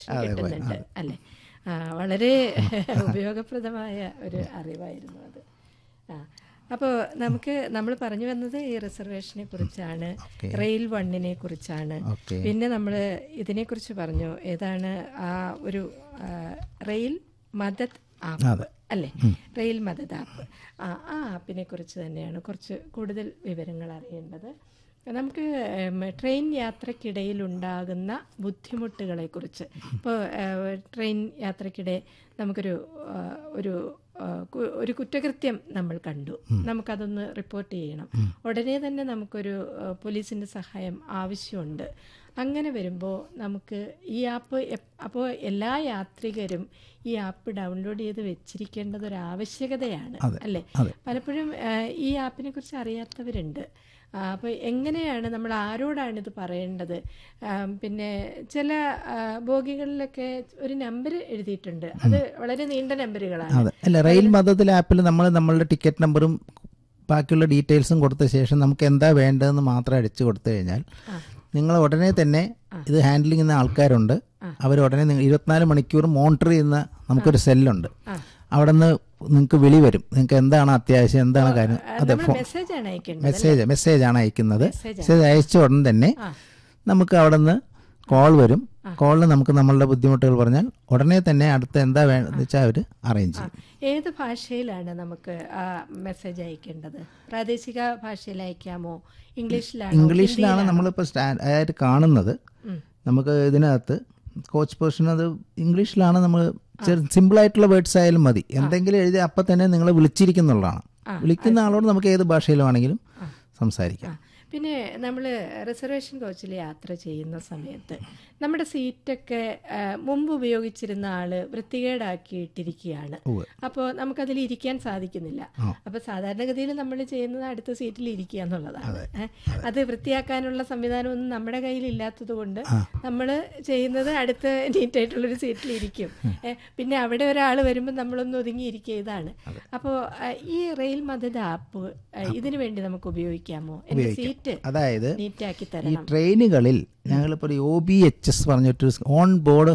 കിട്ടുന്നുണ്ട് അല്ലേ ആ വളരെ ഉപയോഗപ്രദമായ ഒരു അറിവായിരുന്നു അത് ആ അപ്പോൾ നമുക്ക് നമ്മൾ പറഞ്ഞു വന്നത് ഈ റിസർവേഷനെ കുറിച്ചാണ് റെയിൽ വണ്ണിനെ കുറിച്ചാണ് ഓക്കെ പിന്നെ നമ്മൾ ഇതിനെക്കുറിച്ച് പറഞ്ഞു ഏതാണ് ആ ഒരു ആ, റെയിൽ മദത് ആപ്പ് അതെ. അല്ലേ റെയിൽ മദത് ആപ്പ് ആ ആ ആപ്പിനെ കുറിച്ച് തന്നെയാണ് കുറച്ച് കൂടുതൽ വിവരങ്ങൾ അറിയേണ്ടത് നമുക്ക് ഉം, ട്രെയിൻ യാത്രക്കിടയിൽ ഉണ്ടാകുന്ന ബുദ്ധിമുട്ടുകളെ കുറിച്ച് ഇപ്പോൾ ട്രെയിൻ യാത്രക്കിടെ നമുക്കൊരു ആ, ഒരു ആ, കു- ഒരു കുറ്റകൃത്യം നമ്മൾ കണ്ടു നമുക്കതൊന്ന് റിപ്പോർട്ട് ചെയ്യണം ഉടനെ തന്നെ നമുക്കൊരു ആ, പോലീസിൻ്റെ സഹായം ആവശ്യമുണ്ട് അങ്ങനെ വരുമ്പോൾ നമുക്ക് ഈ ആപ്പ് അപ്പോൾ എല്ലാ യാത്രികരും ഈ ആപ്പ് ഡൗൺലോഡ് ചെയ്ത് വെച്ചിരിക്കേണ്ടത് ഒരു ആവശ്യകതയാണ് അല്ലേ അതെ. പലപ്പോഴും ആ, ഈ ആപ്പിനെ കുറിച്ച് അറിയാത്തവരുണ്ട് അപ്പോൾ എങ്ങനെയാണ് നമ്മൾ ആരോടാണ് ഇത് പറയേണ്ടത് ആ, പിന്നെ ചില ആ, ബോഗികളിലൊക്കെ ഒരു നമ്പർ എഴുതിയിട്ടുണ്ട് അത് വളരെ നീണ്ട നമ്പറുകളാണ് അതെ അല്ല റെയിൽ മതത്തിൽ ആപ്പിൽ നമ്മൾ നമ്മളുടെ ടിക്കറ്റ് നമ്പറും ബാക്കിയുള്ള ഡീറ്റെയിൽസും കൊടുത്ത ശേഷം നമുക്ക് എന്താ വേണ്ടതെന്ന് മാത്രം അടിച്ചു കൊടുത്തു കഴിഞ്ഞാൽ നിങ്ങൾ ഉടനെ തന്നെ ഇത് ഹാൻഡിൽ ചെയ്യുന്ന ആൾക്കാരുണ്ട് അവർ ഉടനെ നിങ്ങൾ ഇരുപത്തിനാല് മണിക്കൂർ മോണിറ്റർ ചെയ്യുന്ന നമുക്കൊരു സെല്ലുണ്ട് അവിടെ നിന്ന് നിങ്ങൾക്ക് വിളി വരും നിങ്ങൾക്ക് എന്താണ് അത്യാവശ്യം എന്താണ് കാര്യം അതെ നമ്മൾ മെസ്സേജാണ് അയക്കേണ്ടത് മെസ്സേജ് മെസ്സേജ് ആണ് അയക്കുന്നത് മെസ്സേജ് അയച്ച ഉടൻ തന്നെ നമുക്ക് അവിടെ നിന്ന് കോൾ വരും കോളിൽ നമുക്ക് നമ്മളുടെ ബുദ്ധിമുട്ടുകൾ പറഞ്ഞാൽ ഉടനെ തന്നെ അടുത്ത എന്താ വേണ്ടതെന്ന് വെച്ചാൽ അവർ അറേഞ്ച് ചെയ്യും ഏത് ഭാഷയിലാണ് നമുക്ക് ആ മെസ്സേജ് അയക്കേണ്ടത് പ്രാദേശിക ഭാഷയിൽ അയക്കാമോ ഇംഗ്ലീഷിലാണോ ഇംഗ്ലീഷിലാണ് നമ്മളിപ്പോൾ സ്റ്റാ- ആയിട്ട് കാണുന്നത് നമുക്ക് ഇതിനകത്ത് കോച്ച് പൊസിഷൻ അത് ഇംഗ്ലീഷിലാണ് നമ്മൾ സിമ്പിളായിട്ടുള്ള വേർഡ്സ് ആയാലും മതി എന്തെങ്കിലും എഴുതി അപ്പം തന്നെ നിങ്ങളെ വിളിച്ചിരിക്കുന്നുള്ളതാണ് വിളിക്കുന്ന ആളോട് നമുക്ക് ഏത് ഭാഷയിലും ആണെങ്കിലും സംസാരിക്കാം പിന്നെ നമ്മൾ റിസർവേഷൻ കോച്ചിൽ യാത്ര ചെയ്യുന്ന സമയത്ത് നമ്മുടെ സീറ്റൊക്കെ ആ, മുമ്പ് ഉപയോഗിച്ചിരുന്ന ആള് വൃത്തികേടാക്കിയിട്ടിരിക്കുകയാണ് അപ്പോൾ നമുക്കതിൽ ഇരിക്കാൻ സാധിക്കുന്നില്ല അപ്പോൾ സാധാരണഗതിയിൽ നമ്മൾ ചെയ്യുന്നത് അടുത്ത സീറ്റിൽ ഇരിക്കുക എന്നുള്ളതാണ് ഏ, അത് വൃത്തിയാക്കാനുള്ള സംവിധാനമൊന്നും നമ്മുടെ കയ്യിൽ ഇല്ലാത്തത് കൊണ്ട് നമ്മൾ ചെയ്യുന്നത് അടുത്ത നീറ്റായിട്ടുള്ളൊരു സീറ്റിൽ ഇരിക്കും ഏ, പിന്നെ അവിടെ ഒരാൾ വരുമ്പോൾ നമ്മളൊന്ന് ഒതുങ്ങിയിരിക്കുക ഇതാണ് അപ്പോൾ ഈ റെയിൽ മദത് ആപ്പ് ഇതിനു വേണ്ടി നമുക്ക് ഉപയോഗിക്കാമോ എൻ്റെ സീറ്റ് അതായത് നീറ്റാക്കി ഈ തരണം ട്രെയിനുകളിൽ ഞങ്ങളിപ്പോൾ ഒരു ഒ ബി എച്ച് എസ് പറഞ്ഞിട്ടൊരു on board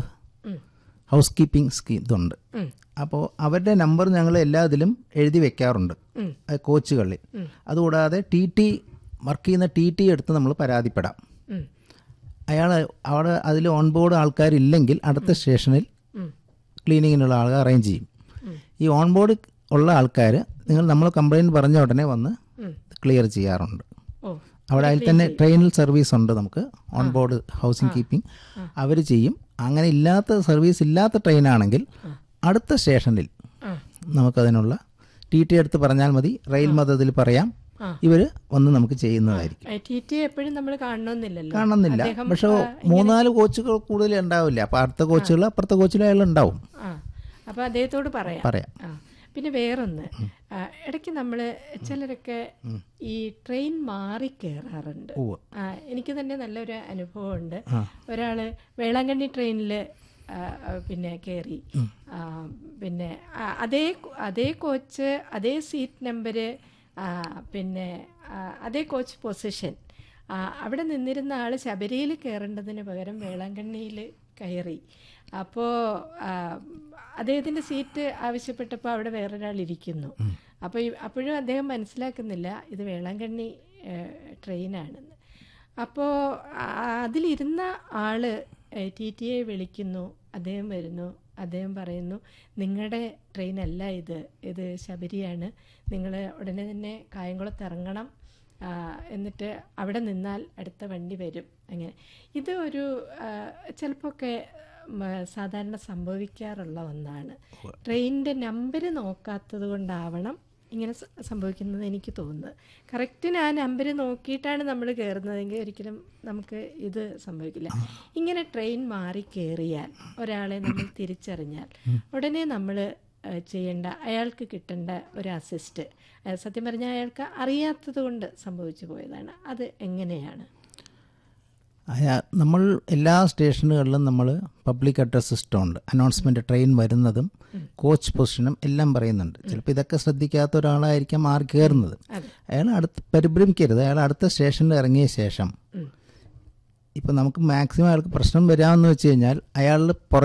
housekeeping scheme ഇതുണ്ട് അപ്പോൾ അവരുടെ നമ്പർ ഞങ്ങൾ എല്ലാ ഇതിലും എഴുതി വെക്കാറുണ്ട് അത് കോച്ചുകളിൽ അതുകൂടാതെ ടി ടി വർക്ക് ചെയ്യുന്ന ടി ടി എടുത്ത് നമ്മൾ പരാതിപ്പെടാം ഉം. അയാൾ അവിടെ അതിൽ ഓൺ ബോർഡ് ആൾക്കാരില്ലെങ്കിൽ അടുത്ത സ്റ്റേഷനിൽ ക്ലീനിങ്ങിനുള്ള ആൾ അറേഞ്ച് ചെയ്യും ഈ ഓൺ ബോർഡ് ഉള്ള ആൾക്കാർ നിങ്ങൾ നമ്മൾ കംപ്ലയിൻറ്റ് പറഞ്ഞ ഉടനെ വന്ന് ക്ലിയർ ചെയ്യാറുണ്ട് ഓ അവിടെ അതിൽ തന്നെ ട്രെയിനിൽ സർവീസ് ഉണ്ട് നമുക്ക് ഓൺ ബോർഡ് ഹൗസിംഗ് കീപ്പിംഗ് അവർ ചെയ്യും അങ്ങനെ ഇല്ലാത്ത സർവീസ് ഇല്ലാത്ത ട്രെയിനാണെങ്കിൽ അടുത്ത സ്റ്റേഷനിൽ നമുക്കതിനുള്ള ടി ടി എടുത്ത് പറഞ്ഞാൽ മതി റെയിൽ മതത്തിൽ പറയാം ഇവർ വന്ന് നമുക്ക് ചെയ്യുന്നതായിരിക്കും ടി ടി എപ്പോഴും നമ്മൾ കാണണമെന്നില്ലല്ലോ കാണുന്നില്ല അദ്ദേഹം, പക്ഷെ മൂന്നാല് കോച്ചുകൾ കൂടുതൽ ഉണ്ടാവില്ല അപ്പൊ അടുത്ത കോച്ചുകൾ അപ്പുറത്തെ കോച്ചിൽ അയാൾ ഉണ്ടാവും ആ അപ്പൊ അദ്ദേഹത്തോട് പറയാം പറയാം ആ പിന്നെ വേറൊന്ന് ആ, ഇടയ്ക്ക് നമ്മൾ ചിലരൊക്കെ ഈ ട്രെയിൻ മാറി കയറാറുണ്ട് ഉവ്വ്. ആ, എനിക്ക് തന്നെ നല്ലൊരു അനുഭവമുണ്ട് ഒരാൾ വേളാങ്കണ്ണി ട്രെയിനിൽ പിന്നെ കയറി ആ, പിന്നെ ആ, അതേ അതേ കോച്ച് അതേ സീറ്റ് നമ്പര് പിന്നെ ആ, അതേ കോച്ച് പൊസിഷൻ ആ, അവിടെ നിന്നിരുന്ന ആൾ ശബരിയിൽ കയറേണ്ടതിന് പകരം വേളാങ്കണ്ണിയിൽ കയറി അപ്പോൾ അദ്ദേഹത്തിൻ്റെ സീറ്റ് ആവശ്യപ്പെട്ടപ്പോൾ അവിടെ വേറൊരാൾ ഇരിക്കുന്നു അപ്പോൾ അപ്പോഴും അദ്ദേഹം മനസ്സിലാക്കുന്നില്ല ഇത് വേളാങ്കണ്ണി ഏഹ്, ട്രെയിനാണെന്ന് അപ്പോൾ അതിലിരുന്ന ആള് ടി ടി ഐ വിളിക്കുന്നു അദ്ദേഹം വരുന്നു അദ്ദേഹം പറയുന്നു നിങ്ങളുടെ ട്രെയിൻ അല്ല ഇത് ഇത് ശബരിയാണ് നിങ്ങൾ ഉടനെ തന്നെ കായംകുളത്ത് ഇറങ്ങണം ആ, എന്നിട്ട് അവിടെ നിന്നാൽ അടുത്ത വണ്ടി വരും അങ്ങനെ ഇത് ഒരു ചിലപ്പോൾ ഒക്കെ സാധാരണ സംഭവിക്കാറുള്ള ഒന്നാണ് ട്രെയിനിൻ്റെ നമ്പർ നോക്കാത്തത് കൊണ്ടാവണം ഇങ്ങനെ സ- സംഭവിക്കുന്നത് എനിക്ക് തോന്നുന്നത് കറക്റ്റിന് ആ നമ്പർ നോക്കിയിട്ടാണ് നമ്മൾ കയറുന്നതെങ്കിൽ ഒരിക്കലും നമുക്ക് ഇത് സംഭവിക്കില്ല ഇങ്ങനെ ട്രെയിൻ മാറി കയറിയാൽ ഒരാളെ നമ്മൾ തിരിച്ചറിഞ്ഞാൽ ഉടനെ നമ്മൾ ചെയ്യേണ്ട അയാൾക്ക് കിട്ടേണ്ട ഒരു അസിസ്റ്റ് അഹ് സത്യം പറഞ്ഞാൽ അയാൾക്ക് അറിയാത്തത് കൊണ്ട് സംഭവിച്ചു പോയതാണ് അത് എങ്ങനെയാണ് അയാ- നമ്മൾ എല്ലാ സ്റ്റേഷനുകളിലും നമ്മൾ പബ്ലിക് അഡ്രസ് സിസ്റ്റം ഉണ്ട് അനൗൺസ്മെന്റ് ട്രെയിൻ വരുന്നതും കോച്ച് പൊസിഷനും എല്ലാം പറയുന്നുണ്ട് ചിലപ്പോൾ ഇതൊക്കെ ശ്രദ്ധിക്കാത്ത ഒരാളായിരിക്കാം മാറി കയറുന്നത് അതെ അയാൾ അടുത്ത് പരിഭ്രമിക്കരുത് അയാൾ അടുത്ത സ്റ്റേഷനിൽ ഇറങ്ങിയ ശേഷം ഇപ്പം നമുക്ക് മാക്സിമം അയാൾക്ക് പ്രശ്നം വരാമെന്ന് വെച്ച് കഴിഞ്ഞാൽ അയാളുടെ